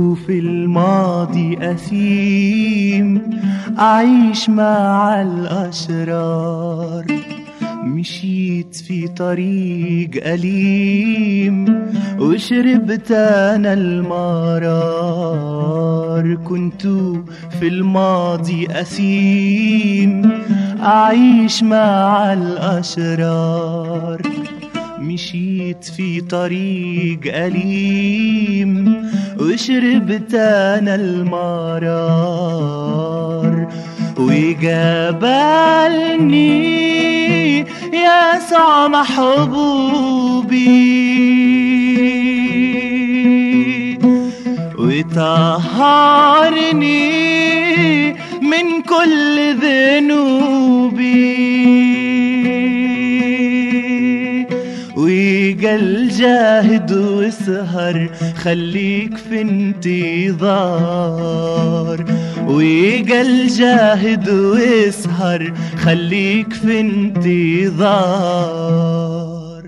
في الماضي أثيم أعيش مع الأشرار مشيت في طريق أليم وشربت أنا المرار كنت في الماضي أثيم أعيش مع الأشرار مشيت في طريق أليم وشربت أنا المرار وقابلني يسوع محبوبي وطهرني من كل ذنوبي وقال جاهد واسهر خليك في انتظار وقال جاهد واسهر خليك في انتظار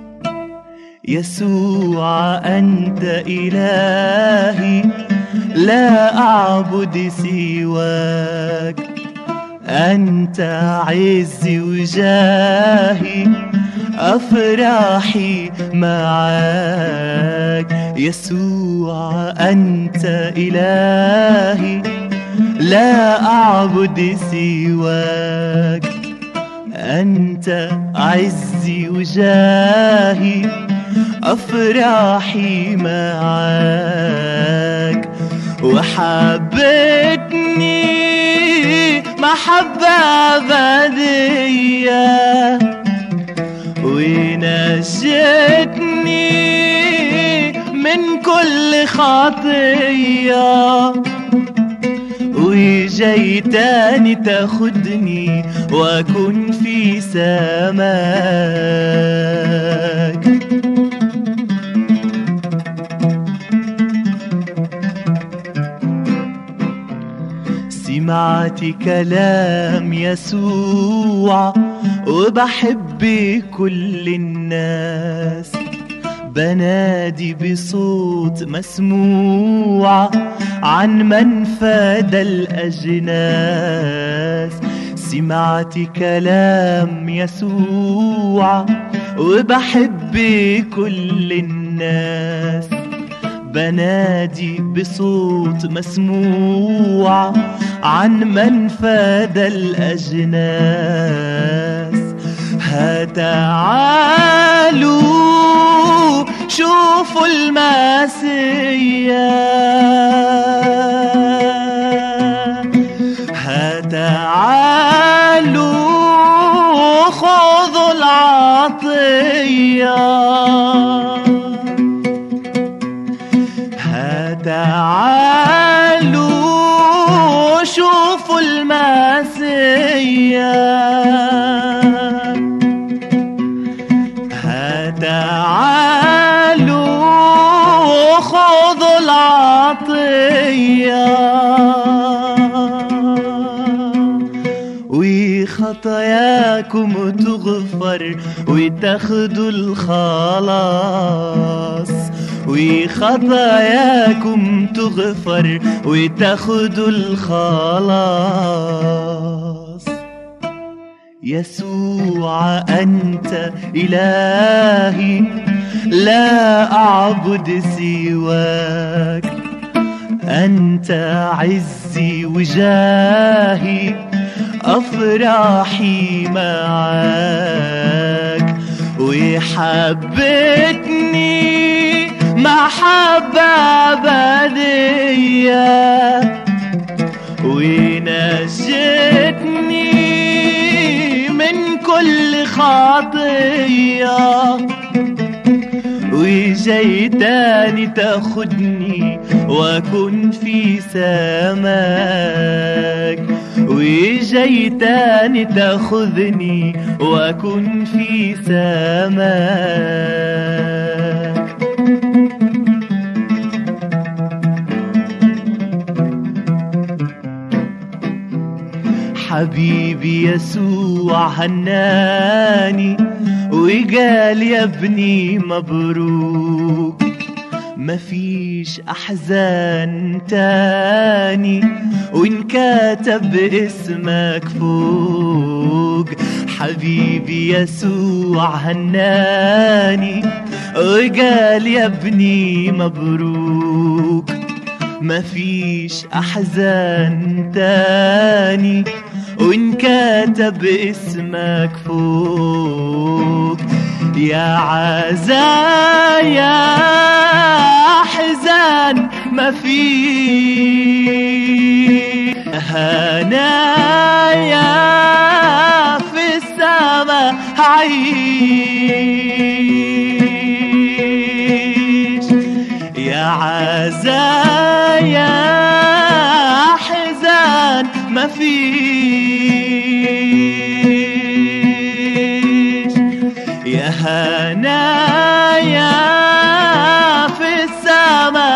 يسوع أنت إلهي لا أعبد سواك أنت عزي وجاهي أفراحي معاك يسوع أنت إلهي لا أعبد سواك أنت عزي وجاهي أفراحي معاك وحبتني محبة أبدية ونجتني من كل خطية وجاي تاني تاخدني واكون في سماك سمعت كلام يسوع وبحب كل الناس بنادي بصوت مسموع عن من فاد الأجناس سمعت كلام يسوع وبحب كل الناس بنادي بصوت مسموع عن من فاد الأجناس هتعالوا شوفوا الماسية هتعالوا خذوا العطيه تعالوا شوفوا الماسية تعالوا خذوا العطية وخطاياكم تغفر وتاخدوا الخلاص وخطاياكم تغفر وتاخدوا الخلاص يسوع أنت إلهي لا أعبد سواك أنت عزي وجاهي أفراحي معاك وحبتني محبة أبدية ونجتني من كل خطية وجاي تاني تاخدني واكون في سماك وجاي تاني تاخذني واكون في سماك حبيبي يسوع هناني وقال يا ابني مبروك مفيش أحزان تاني وانكتب اسمك فوق حبيبي يسوع هناني وقال يا ابني مبروك مفيش أحزان تاني وانكتب اسمك فوق يا عزا يا حزان ما في هنايا في السما عيش يا عزا يا حزان ما فيش يا هنايا في السما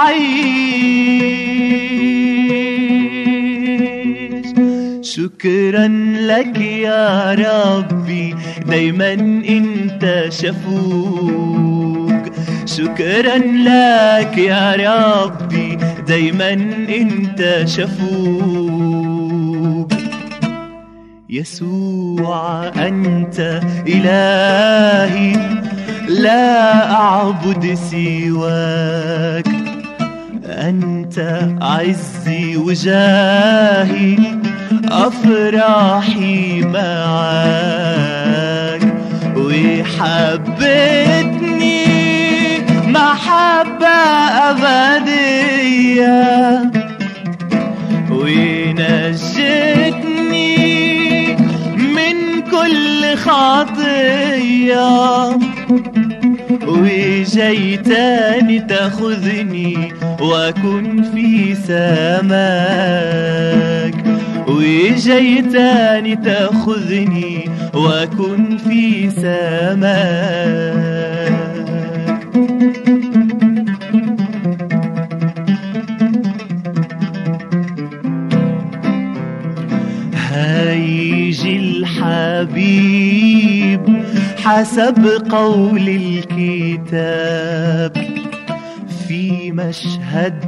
عيش شكرا لك يا ربي دايما انت شفوق شكرا لك يا ربي دايما انت شفوق يسوع أنت إلهي لا أعبد سواك أنت عزي وجاهي أفراحي معاك وحبتني محبة أبدية ونجتني من كل خطية وجيتني تاخذني واكن في سماك وجيتني تاخذني واكن في سماك هيجي الحبيب حسب قول الكتاب في مشهد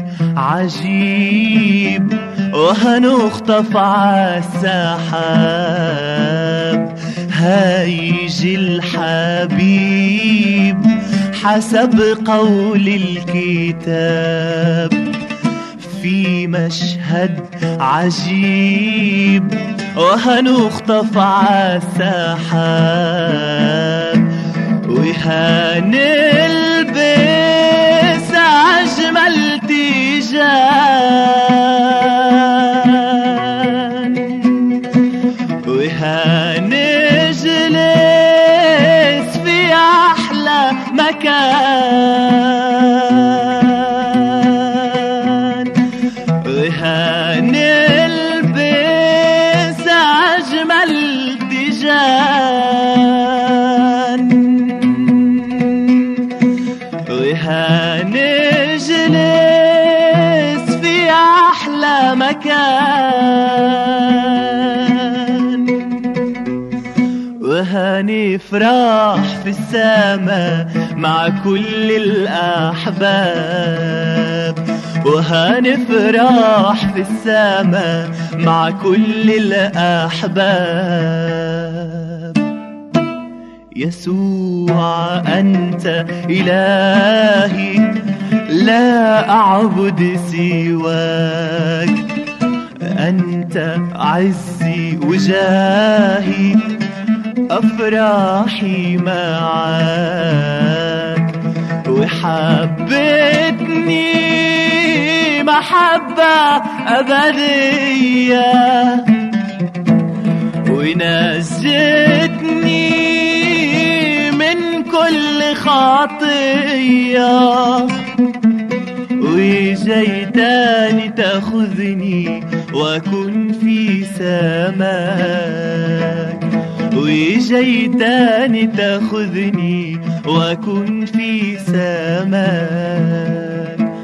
عجيب وهنخطف عالسحاب هيجي الحبيب حسب قول الكتاب في مشهد عجيب وهنخطف عالسحاب وهنلبس أجمل تيجان وهنجلس في أحلى مكان وهنلبس أجمل دجان وهنجلس في أحلى مكان وهنفرح في السماء مع كل الأحباب وهنفرح في السماء مع كل الأحباب يسوع أنت إلهي لا أعبد سواك أنت عزي وجاهي أفراحي معاك وحبتني محبة أبدية ونجتني من كل خطية وجيتني تاخذني واكن في سماك وجيتني تاخذني واكن في سماك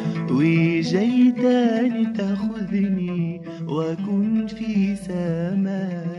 وجيتني تاخذني واكن في سماك